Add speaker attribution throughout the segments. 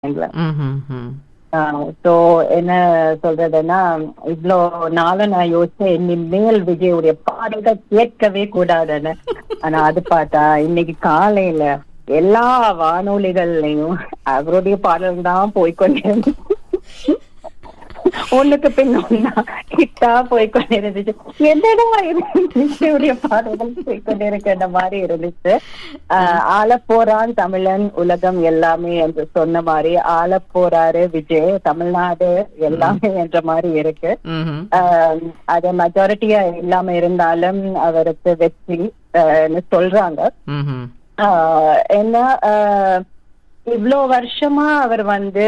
Speaker 1: எங்களை
Speaker 2: ம்ஹும், ம்.
Speaker 1: ஸோ என்ன சொல்றதுன்னா இவ்வளோ நாளும் நான் யோசிச்சேன் இனிமேல் விஜயுடைய பாடல்கள் கேட்கவே கூடாதுன்னு ஆனா அது பார்த்தா இன்னைக்கு காலையில எல்லா வானொலிகள்லயும் அவருடைய பாடல் தான் போய்கொண்டே இருந்துச்சு. ஒண்ணுக்கு பின் ஒன்னா கிட்டா போய்கொண்டே இருந்துச்சு என்னடா விஜயுடைய பாடல்கள் போய்கொண்டே இருக்கின்ற மாதிரி இருந்துச்சு ஆஹ் ஆளப்போறான் தமிழன் உலகம் எல்லாமே என்று சொன்ன மாதிரி ஆளப்போறாரு விஜய் தமிழ்நாடு எல்லாமே என்ற மாதிரி இருக்கு
Speaker 2: ம்ஹும்.
Speaker 1: ஆஹ் அது மெஜாரிட்டியா இல்லாம இருந்தாலும் அவருக்கு வெற்றி ஆஹ்னு சொல்றாங்க
Speaker 2: ம்ஹும்.
Speaker 1: ஆஹ் என்ன ஆஹ் இவ்ளோ வருஷமா அவர் வந்து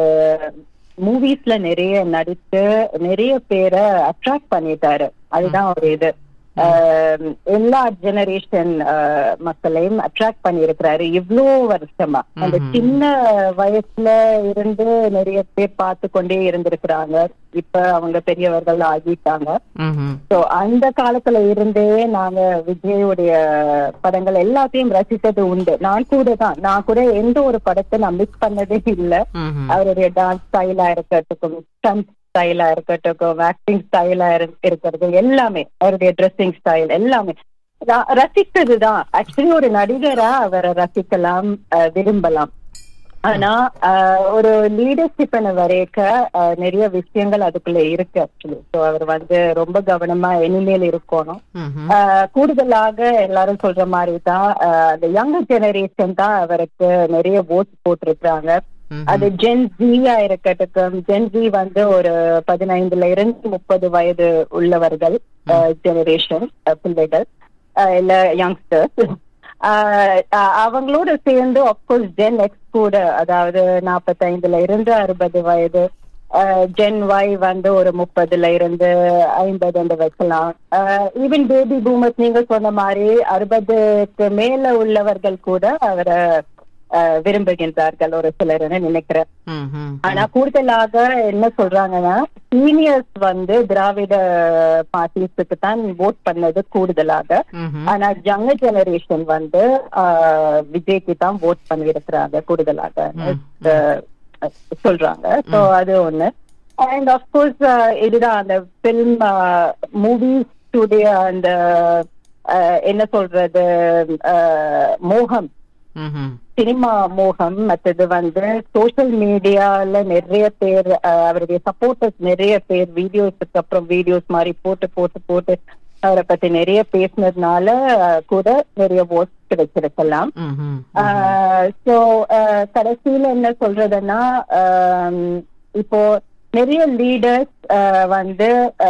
Speaker 1: மூவிஸ்ல நிறைய நடித்து நிறைய பேரை அட்ராக்ட் பண்ணிட்டாரு அதுதான் ஒரு இது ஆஹ் எல்லா ஜெனரேஷன் மக்களையும் அட்ராக்ட் பண்ணியிருக்கிறாரு இவ்ளோ வருஷமா அந்த
Speaker 2: ம்ஹும்.
Speaker 1: சின்ன வயசுல இருந்து நிறைய பேர் பார்த்து கொண்டே இருந்திருக்கிறாங்க இப்ப அவங்க பெரியவர்கள் ஆகிட்டாங்க
Speaker 2: ம்ஹும்.
Speaker 1: சோ அந்த காலத்துல இருந்தே நாங்க விஜயுடைய படங்கள் எல்லாத்தையும் ரசித்தது உண்டு நான் கூட தான் நான் கூட எந்த ஒரு படத்தை நான் மிஸ் பண்ணதே இல்ல
Speaker 2: ம்ஹும்.
Speaker 1: அவருடைய டான்ஸ் ஸ்டைலா இருக்கட்டும் ஸ்டண்ட் ஸ்டைலா இருக்கட்டும் ஆக்டிங் ஸ்டைலா இருக்கிறது எல்லாமே அவருடைய ட்ரெஸ்ஸிங் ஸ்டைல் எல்லாமே ர- ரசித்ததுதான் ஆக்சுவலி ஒரு நடிகரா அவரை ரசிக்கலாம் அஹ், விரும்பலாம் ஆனா ஆஹ், ஒரு லீடர்ஷிப் வரைக்க ஆஹ், நிறைய விஷயங்கள் அதுக்குள்ள இருக்கு ஆக்சுவலி ஸோ அவர் வந்து ரொம்ப கவனமா இனிமேல் இருக்கணும்
Speaker 2: ம்ஹும்.
Speaker 1: ஆஹ், கூடுதலாக எல்லாரும் சொல்ற மாதிரி தான் ஆஹ், அந்த யங்கர் ஜெனரேஷன் தான் அவருக்கு நிறைய ஓட் போட்டிருக்கிறாங்க
Speaker 2: ம்ஹும்.
Speaker 1: அது ஜென் ஜியா இருக்கட்டும் ஜென் ஜி வந்து ஒரு பதினைந்துல இருந்து முப்பது வயது உள்ளவர்கள் ஜெனரேஷன் பிள்ளைகள் அஹ் இல்ல யங்ஸ்டர்ஸ் அவங்களோட சேர்ந்து அப்கோர்ஸ் ஜென் எக்ஸ் கூட அதாவது நாற்பத்தைந்துல இருந்து அறுபது வயது ஜென் ஒய் வந்து ஒரு முப்பதுல இருந்து ஐம்பது அந்த வைக்கலாம் ஈவன் பேபி பூமர்ஸ் நீங்க சொன்ன மாதிரி அறுபதுக்கு மேல உள்ளவர்கள் கூட அவரை அஹ், விரும்புகின்றார்கள் ஒரு சிலர் நினைக்கிறேன்
Speaker 2: ம்ஹும்.
Speaker 1: ஆனா கூடுதலாக என்ன சொல்றாங்கன்னா சீனியர்ஸ் வந்து திராவிட பார்ட்டிஸுக்கு தான் ஓட் பண்ணது கூடுதலாக
Speaker 2: ம்ஹும்.
Speaker 1: ஆனா யங்க ஜெனரேஷன் வந்து ஆஹ், விஜய்க்கு தான் ஓட் பண்ணியிருக்கிறாங்க கூடுதலாக அஹ், சொல்றாங்க சோ அது ஒண்ணு அண்ட் அப்கோர்ஸ் இதுதான் அந்த பிலிம் மூவிஸ் உடைய அந்த ஆஹ், என்ன சொல்றது ஆஹ், மோகம்
Speaker 2: ம்ஹும்.
Speaker 1: சினிமா மோகம் மற்றது வந்து சோஷியல் மீடியால நிறைய பேர் அஹ், அவருடைய சப்போர்ட்டர்ஸ் நிறைய பேர் வீடியோஸுக்கு அப்புறம் வீடியோஸ் மாதிரி போட்டு போட்டு போட்டு அவரை பத்தி நிறைய பேசினதுனால அஹ், கூட நிறைய ஓட்ஸ் கிடைச்சிருக்கலாம்
Speaker 2: ம்ஹும்.
Speaker 1: ஸோ கடைசியில என்ன சொல்றதுன்னா ஆம், இப்போ நிறைய லீடர்ஸ் வந்து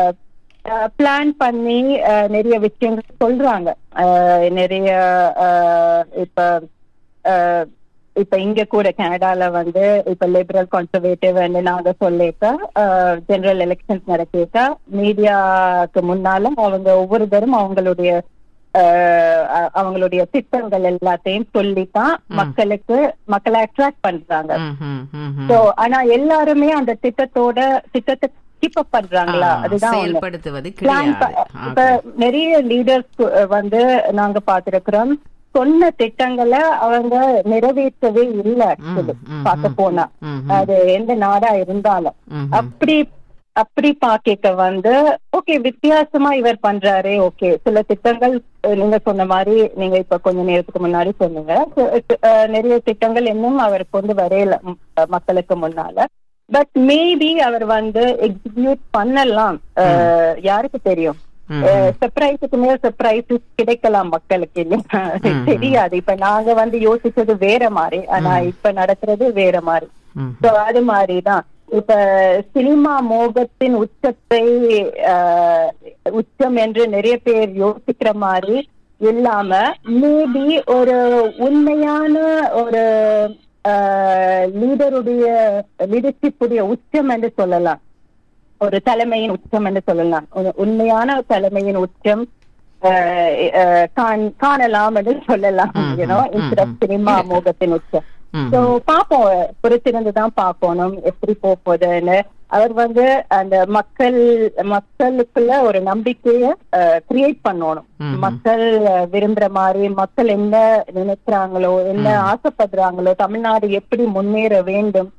Speaker 1: பிளான் பண்ணி அஹ், நிறைய விஷயங்கள் சொல்றாங்க அஹ், நிறைய அஹ், இப்ப அஹ், இப்ப இங்க கூட கனடால வந்து இப்ப லிபரல் கன்சர்வேட்டிவ் நாங்க சொல்லிக்க ஜெனரல் எலெக்ஷன்ஸ் நடத்திக்க மீடியாக்கு முன்னால அவங்க ஒவ்வொருத்தரும் அவங்களுடைய அஹ், அ- அவங்களுடைய திட்டங்கள் எல்லாத்தையும் சொல்லித்தான் மக்களுக்கு மக்களை அட்ராக்ட் பண்றாங்க
Speaker 2: ம்ஹும். ம்ஹும்.
Speaker 1: சோ ஆனா எல்லாருமே அந்த திட்டத்தோட திட்டத்தை கீப் அப் பண்றாங்களா
Speaker 2: ஆ,
Speaker 1: அதுதான் ஒண்ணு.
Speaker 2: செயல்படுத்துவது
Speaker 1: Plan
Speaker 2: கிடையாது
Speaker 1: ப- இப்ப நிறைய லீடர்ஸ் வந்து நாங்க பாத்துருக்கிறோம் சொன்ன திட்டங்களை அவங்க நிறைவேற்றவே இல்லை ஆக்சுவலி
Speaker 2: ம்,
Speaker 1: பார்க்க போனா
Speaker 2: ம்ஹும்.
Speaker 1: அது எந்த நாடா இருந்தாலும்
Speaker 2: ம்ஹும்.
Speaker 1: அப்படி அப்படி பாக்க வந்து ஓகே வித்தியாசமா இவர் பண்றாரே ஓகே சில திட்டங்கள் அஹ், நீங்க சொன்ன மாதிரி நீங்க இப்ப கொஞ்ச நேரத்துக்கு முன்னாடி சொன்னீங்க So, அஹ், நிறைய திட்டங்கள் இன்னும் அவர் கொண்டு வரையல ம், அஹ், மக்களுக்கு முன்னால பட் மேபி அவர் வந்து எக்ஸிக்யூட் பண்ணலாம் அஹ், யாருக்கு தெரியும்
Speaker 2: ம்ஹும்.
Speaker 1: சர்ப்ரைஸுக்கு மேல் சர்ப்ரைஸ் கிடைக்கலாம் மக்களுக்கு இல்லையா தெரியாது இப்ப நாங்க வந்து யோசிச்சது வேற மாதிரி ஆனா இப்ப நடக்கிறது வேற மாதிரி
Speaker 2: ம்.
Speaker 1: So, அது மாதிரிதான் இப்ப சினிமா மோகத்தின் உச்சத்தை ஆஹ், உச்சம் என்று நிறைய பேர் யோசிக்கிற மாதிரி இல்லாம மேபி ஒரு உண்மையான ஒரு லீடருடைய லீடர்ஷிப் உடைய உச்சம் என்று சொல்லலாம் ஒரு தலைமையின் உச்சம் என்று சொல்லலாம் ஒரு உண்மையான தலைமையின் உச்சம் ஆஹ், ஆஹ், காண்- காணலாம் என்று சொல்லலாம்
Speaker 2: ம்,
Speaker 1: யூனோ
Speaker 2: ம்,
Speaker 1: இன்ஸ்ட்
Speaker 2: ம்.
Speaker 1: சினிமா
Speaker 2: இருக்கு.
Speaker 1: மோகத்தின் உச்சம்
Speaker 2: ம்.
Speaker 1: சோ பாப்போம் பொறுத்திருந்து தான் பார்க்கணும் எப்படி போக போகுதுன்னு அவர் வந்து அந்த மக்கள் மக்களுக்குள்ள ஒரு நம்பிக்கைய கிரியேட் பண்ணணும்
Speaker 2: ம்.
Speaker 1: மக்கள் அஹ், விரும்புற மாதிரி மக்கள் என்ன நினைக்கிறாங்களோ என்ன ஆசைப்படுறாங்களோ தமிழ்நாடு எப்படி முன்னேற வேண்டும்